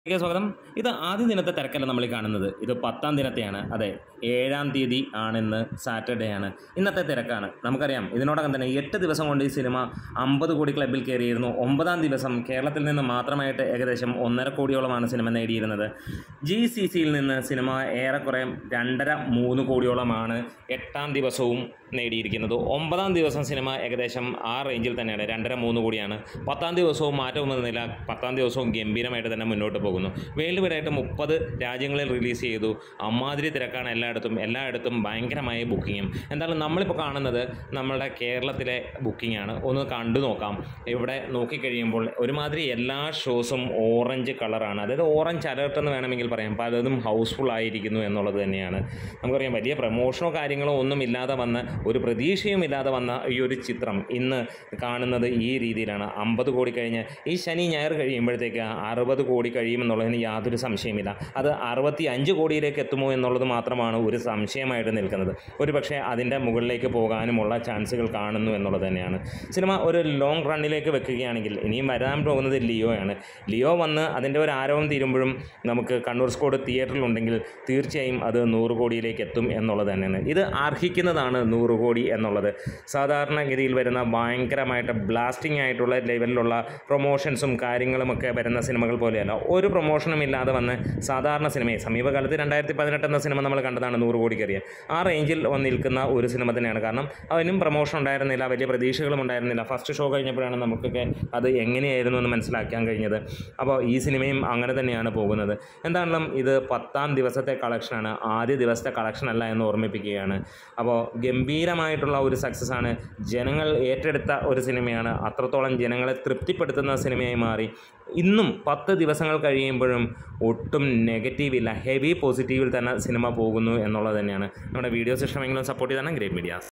ക്ക് സ്വാഗതം ഇത് ആദ്യ ദിനത്തെ തിരക്കല്ല നമ്മൾ ഈ കാണുന്നത് ഇത് പത്താം ദിനത്തെയാണ് അതെ ഏഴാം തീയതി ആണെന്ന് സാറ്റർഡേ ആണ് ഇന്നത്തെ തിരക്കാണ് നമുക്കറിയാം ഇതിനോടകം തന്നെ എട്ട് ദിവസം കൊണ്ട് ഈ സിനിമ അമ്പത് കോടി ക്ലബിൽ കയറിയിരുന്നു ഒമ്പതാം ദിവസം കേരളത്തിൽ നിന്ന് മാത്രമായിട്ട് ഏകദേശം ഒന്നര കോടിയോളമാണ് സിനിമ നേടിയിരുന്നത് ജി സി സിയിൽ നിന്ന് സിനിമ ഏറെക്കുറെ രണ്ടര മൂന്ന് കോടിയോളമാണ് എട്ടാം ദിവസവും നേടിയിരിക്കുന്നത് ഒമ്പതാം ദിവസം സിനിമ ഏകദേശം ആ റേഞ്ചിൽ തന്നെയാണ് രണ്ടര മൂന്ന് കോടിയാണ് പത്താം ദിവസവും മാറ്റമൊന്നുമില്ല പത്താം ദിവസവും ഗംഭീരമായിട്ട് തന്നെ മുന്നോട്ട് പോകുന്നു വേൾഡ് വൈഡായിട്ട് മുപ്പത് രാജ്യങ്ങളിൽ റിലീസ് ചെയ്തു അമ്മാതിരി തിരക്കാണ് എല്ലായിടത്തും എല്ലായിടത്തും ഭയങ്കരമായ ബുക്കിങ്ങും എന്തായാലും നമ്മളിപ്പോൾ കാണുന്നത് നമ്മളുടെ കേരളത്തിലെ ബുക്കിംഗ് ആണ് ഒന്ന് കണ്ടു നോക്കാം ഇവിടെ നോക്കിക്കഴിയുമ്പോൾ ഒരുമാതിരി എല്ലാ ഷോസും ഓറഞ്ച് കളറാണ് അതായത് ഓറഞ്ച് അലർട്ട് എന്ന് വേണമെങ്കിൽ പറയാം പലതും ഹൗസ്ഫുൾ ആയിരിക്കുന്നു എന്നുള്ളത് തന്നെയാണ് നമുക്കറിയാം വലിയ പ്രമോഷനോ കാര്യങ്ങളോ ഒന്നും ഇല്ലാതെ വന്ന് ഒരു പ്രതീക്ഷയും ഇല്ലാതെ വന്ന ഈ ഒരു ചിത്രം ഇന്ന് കാണുന്നത് ഈ രീതിയിലാണ് അമ്പത് കോടി കഴിഞ്ഞ് ഈ ശനി ഞായർ കഴിയുമ്പോഴത്തേക്ക് അറുപത് കോടി കഴിയുമെന്നുള്ളതിന് യാതൊരു സംശയമില്ല അത് അറുപത്തി അഞ്ച് കോടിയിലേക്ക് എത്തുമോ എന്നുള്ളത് മാത്രമാണ് ഒരു സംശയമായിട്ട് നിൽക്കുന്നത് ഒരു പക്ഷേ അതിൻ്റെ മുകളിലേക്ക് പോകാനുമുള്ള ചാൻസുകൾ കാണുന്നു എന്നുള്ളത് തന്നെയാണ് സിനിമ ഒരു ലോങ് റണ്ണിലേക്ക് വെക്കുകയാണെങ്കിൽ ഇനിയും വരാൻ പോകുന്നത് ലിയോയാണ് ലിയോ വന്ന് അതിൻ്റെ ഒരു ആരവം തീരുമ്പോഴും നമുക്ക് കണ്ണൂർ സ്കോഡ് തിയേറ്ററിലുണ്ടെങ്കിൽ തീർച്ചയായും അത് നൂറ് കോടിയിലേക്ക് എത്തും എന്നുള്ളത് തന്നെയാണ് ഇത് അർഹിക്കുന്നതാണ് നൂറ് കോടി എന്നുള്ളത് സാധാരണഗതിയിൽ വരുന്ന ഭയങ്കരമായിട്ട് ബ്ലാസ്റ്റിംഗ് ആയിട്ടുള്ള ലെവലിലുള്ള പ്രൊമോഷൻസും കാര്യങ്ങളുമൊക്കെ വരുന്ന സിനിമകൾ പോലെയല്ല ഒരു പ്രൊമോഷനും ഇല്ലാതെ വന്ന് സാധാരണ സിനിമയെ സമീപകാലത്ത് രണ്ടായിരത്തി പതിനെട്ട് എന്ന സിനിമ നമ്മൾ കണ്ടതാണ് നൂറ് കോടി കയറിയ ആ റേഞ്ചിൽ വന്നിരിക്കുന്ന ഒരു സിനിമ തന്നെയാണ് കാരണം അതിനും പ്രൊമോഷൻ ഉണ്ടായിരുന്നില്ല വലിയ പ്രതീക്ഷകളും ഉണ്ടായിരുന്നില്ല ഫസ്റ്റ് ഷോ കഴിഞ്ഞപ്പോഴാണ് നമുക്കൊക്കെ അത് എങ്ങനെയായിരുന്നു എന്ന് മനസ്സിലാക്കാൻ കഴിഞ്ഞത് അപ്പോൾ ഈ സിനിമയും അങ്ങനെ തന്നെയാണ് പോകുന്നത് എന്താണെങ്കിലും ഇത് പത്താം ദിവസത്തെ കളക്ഷനാണ് ആദ്യ ദിവസത്തെ കളക്ഷൻ അല്ല എന്ന് ഓർമ്മിപ്പിക്കുകയാണ് അപ്പോൾ ഗംഭീരമായിട്ടുള്ള ഒരു സക്സസ് ആണ് ജനങ്ങൾ ഏറ്റെടുത്ത ഒരു സിനിമയാണ് അത്രത്തോളം ജനങ്ങളെ തൃപ്തിപ്പെടുത്തുന്ന സിനിമയായി മാറി ഇന്നും പത്ത് ദിവസങ്ങൾ കഴിയുമ്പോഴും ഒട്ടും നെഗറ്റീവ് ഇല്ല ഹെവി പോസിറ്റീവിൽ തന്നെ സിനിമ പോകുന്നു എന്നുള്ളത് തന്നെയാണ് നമ്മുടെ വീഡിയോസ് ഇഷ്ടമെങ്കിലും സപ്പോർട്ട് ചെയ്താണ് ഗ്രേറ്റ് മീഡിയാസ്